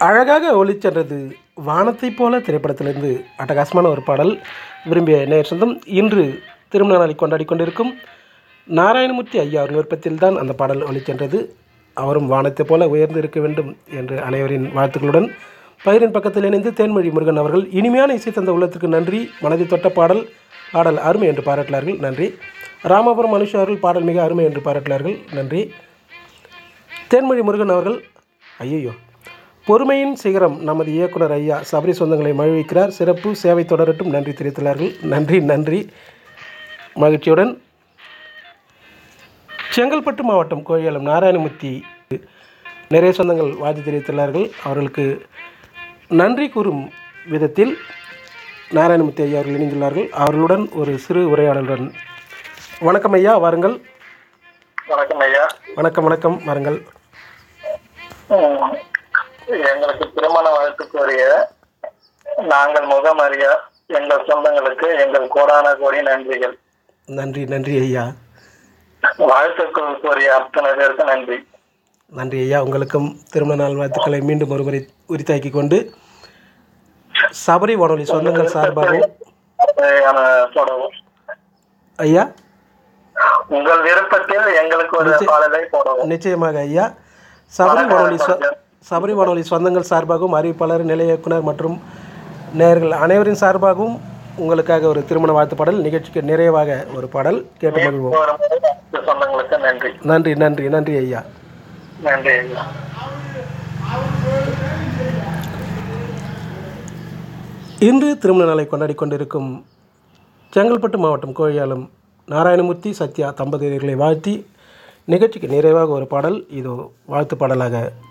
அழகாக ஒளிச்சென்றது வானத்தைப் போல திரைப்படத்திலிருந்து அட்டகாசமான ஒரு பாடல் விரும்பிய நேர் சொந்தம் இன்று திருமண நாளை கொண்டாடி கொண்டிருக்கும் நாராயணமூர்த்தி ஐயா அவர் விருப்பத்தில் தான் அந்த பாடல் ஒளிச்சென்றது அவரும் வானத்தைப் போல உயர்ந்து இருக்க வேண்டும் என்று அனைவரின் வாழ்த்துக்களுடன் பயிரின் பக்கத்தில் இணைந்து தேன்மொழி முருகன் அவர்கள் இனிமையான இசை தந்த உள்ளத்திற்கு நன்றி மனதை தொட்ட பாடல் பாடல் அருமை என்று பாராட்டினார்கள் நன்றி ராமபுரம் மனுஷா அவர்கள் பாடல் மிக அருமை என்று பாராட்டினார்கள் நன்றி தேன்மொழி முருகன் அவர்கள் ஐயோ பொறுமையின் சிகரம் நமது இயக்குனர் ஐயா சபரி சொந்தங்களை மகிழ்விக்கிறார் சிறப்பு சேவை தொடரட்டும் நன்றி தெரிவித்துள்ளார்கள் நன்றி நன்றி மகிழ்ச்சியுடன் செங்கல்பட்டு மாவட்டம் கோயிலம் நாராயணமூர்த்தி நிறைய சொந்தங்கள் வாழ்த்து தெரிவித்துள்ளார்கள் அவர்களுக்கு நன்றி கூறும் விதத்தில் நாராயணமூர்த்தி ஐயா அவர்கள் இணைந்துள்ளார்கள் அவர்களுடன் ஒரு சிறு உரையாடலுடன் வணக்கம் ஐயா வாருங்கள் வணக்கம் ஐயா வணக்கம் வணக்கம் வாருங்கள் உம், எங்களுக்கு திருமண வாழ்த்து கோரிய நாங்கள் முகமறிய எங்கள் சொந்தங்களுக்கு எங்கள் கோடான கோடி நன்றிகள் நன்றி நன்றி ஐயா வாழ்த்துக்கள் கோரிய அத்தனை பேருக்கு நன்றி நன்றி ஐயா உங்களுக்கும் திருமண நாள் வாழ்த்துக்களை மீண்டும் ஒருமுறை உரித்தாக்கி கொண்டு சபரி வானொலி சொந்தங்கள் சார்பாகவும் அதையான போடவும் ஐயா உங்கள் விருப்பத்தில் எங்களுக்கு ஒரு பாடலை போடவும் நிச்சயமாக ஐயா சபரி வானொலி சொ சபரி வானொலி சொந்தங்கள் சார்பாகவும் அறிவிப்பாளர் நிலைய இயக்குனர் மற்றும் நேயர்கள் அனைவரின் சார்பாகவும் உங்களுக்காக ஒரு திருமண வாழ்த்து பாடல் நிகழ்ச்சிக்கு நிறைவாக ஒரு பாடல் கேட்டு மகிழ்வோம் ஒரு முறை இந்த சொந்தங்களுக்கு நன்றி நன்றி நன்றி நன்றி ஐயா நன்றி ஐயா இன்று திருமண நாளை கொண்டாடி கொண்டிருக்கும் செங்கல்பட்டு மாவட்டம் கோழியாலம் நாராயணமூர்த்தி சத்யா தம்பதியர்களை வாழ்த்தி நிகழ்ச்சிக்கு நிறைவாக ஒரு பாடல் இதோ வாழ்த்து பாடலாக